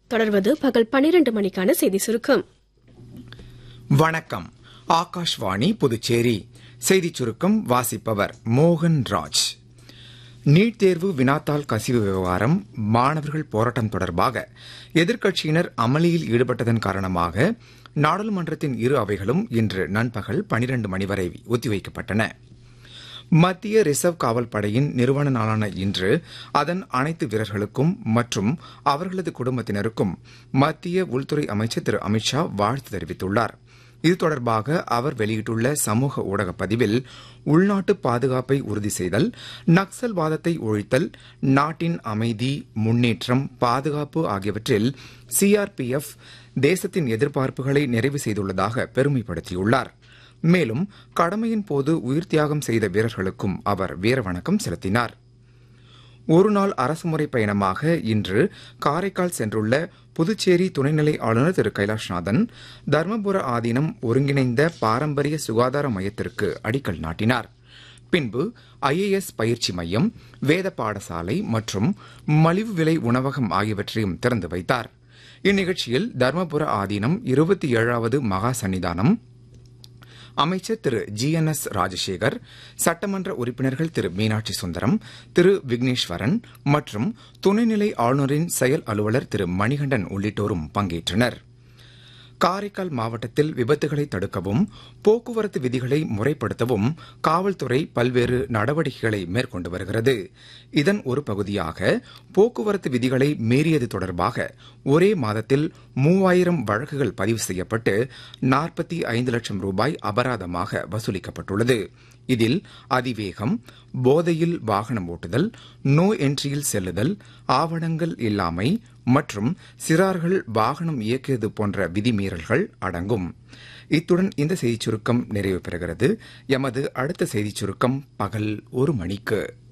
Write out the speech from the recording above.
தொடர்வது பகல் பனிரெண்டு மணிக்கான செய்தி சுருக்கம் வணக்கம் ஆகாஷ்வாணி புதுச்சேரி செய்திச் சுருக்கம் வாசிப்பவர் மோகன் ராஜ் நீட் தேர்வு வினாத்தாள் கசிவு விவகாரம் மாணவர்கள் போராட்டம் தொடர்பாக எதிர்க்கட்சியினர் அமளியில் ஈடுபட்டதன் காரணமாக நாடாளுமன்றத்தின் இரு அவைகளும் இன்று நண்பகல் பனிரண்டு மணி வரை ஒத்திவைக்கப்பட்டன மத்திய ரிசர்வ் காவல் படையின் நிறுவன நாளான இன்று அதன் அனைத்து வீரர்களுக்கும் மற்றும் அவர்களது குடும்பத்தினருக்கும் மத்திய உள்துறை அமைச்சர் திரு அமித்ஷா வாழ்த்து தெரிவித்துள்ளார் இது தொடர்பாக அவர் வெளியிட்டுள்ள சமூக ஊடக பதிவில் உள்நாட்டு பாதுகாப்பை உறுதி செய்தல் நக்சல்வாதத்தை ஒழித்தல் நாட்டின் அமைதி முன்னேற்றம் பாதுகாப்பு ஆகியவற்றில் சிஆர்பிஎஃப் தேசத்தின் எதிர்பார்ப்புகளை நிறைவு செய்துள்ளதாக பெருமைப்படுத்தியுள்ளார் மேலும் கடமையின் போது உயிர் தியாகம் செய்த வீரர்களுக்கும் அவர் வீரவணக்கம் செலுத்தினார் ஒருநாள் அரசுமுறை பயணமாக இன்று காரைக்கால் சென்றுள்ள புதுச்சேரி துணைநிலை ஆளுநர் திரு கைலாஷ்நாதன் தர்மபுர ஆதீனம் ஒருங்கிணைந்த பாரம்பரிய சுகாதார மையத்திற்கு அடிக்கல் நாட்டினார் பின்பு ஐஏஎஸ் பயிற்சி மையம் வேத பாடசாலை மற்றும் மலிவு விலை உணவகம் ஆகியவற்றையும் திறந்து வைத்தார் இந்நிகழ்ச்சியில் தர்மபுர ஆதீனம் இருபத்தி ஏழாவது மகா சன்னிதானம் அமைச்சர் Thiru G N S Rajasekar சட்டமன்ற உறுப்பினர்கள் திரு மீனாட்சி சுந்தரம் திரு விக்னேஸ்வரன் மற்றும் துணைநிலை ஆளுநரின் செயல் அலுவலர் திரு மணிகண்டன் உள்ளிட்டோரும் பங்கேற்றனர் காரைக்கால் மாவட்டத்தில் விபத்துகளை தடுக்கவும் போக்குவரத்து விதிகளை முறைப்படுத்தவும் காவல்துறை பல்வேறு நடவடிக்கைகளை மேற்கொண்டு வருகிறது இதன் ஒரு பகுதியாக போக்குவரத்து விதிகளை மீறியது தொடர்பாக ஒரே மாதத்தில் மூவாயிரம் வழக்குகள் பதிவு செய்யப்பட்டு நாற்பத்தி ஐந்து லட்சம் ரூபாய் அபராதமாக வசூலிக்கப்பட்டுள்ளது இதில் அதிவேகம் போதையில் வாகனம் ஓட்டுதல் நோ என்ட்ரியில் செல்லுதல் ஆவணங்கள் இல்லாமை மற்றும் சிறார்கள் வாகனம் இயக்கியது போன்ற விதிமீறல்கள் அடங்கும் இத்துடன் இந்த செய்திச் சுருக்கம் நிறைவு பெறுகிறது எமது அடுத்த செய்திச் சுருக்கம் பகல் ஒரு மணிக்கு